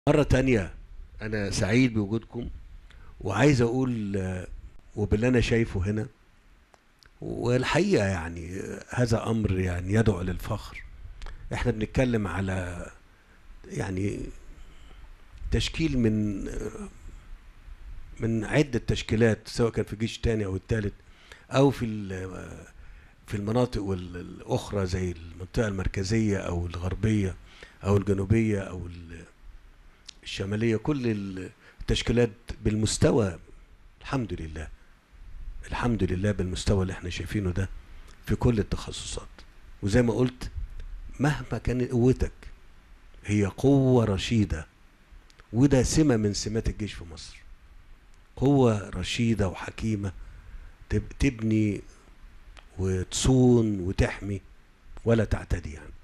مرة تانية أنا سعيد بوجودكم وعايز أقول آه، وباللي أنا شايفه هنا والحقيقة يعني آه، هذا أمر يعني يدعو للفخر إحنا بنتكلم على يعني تشكيل من آه، من عدة تشكيلات سواء كان في الجيش الثاني أو الثالث أو في ال- آه، في المناطق وال- الأخرى زي المنطقة المركزية أو الغربية أو الجنوبية أو ال- الشمالية كل التشكيلات بالمستوى الحمد لله الحمد لله بالمستوى اللي احنا شايفينه ده في كل التخصصات وزي ما قلت مهما كانت قوتك هي قوة رشيدة وده سمة من سمات الجيش في مصر قوة رشيدة وحكيمة تب- تبني وتصون وتحمي ولا تعتدي يعني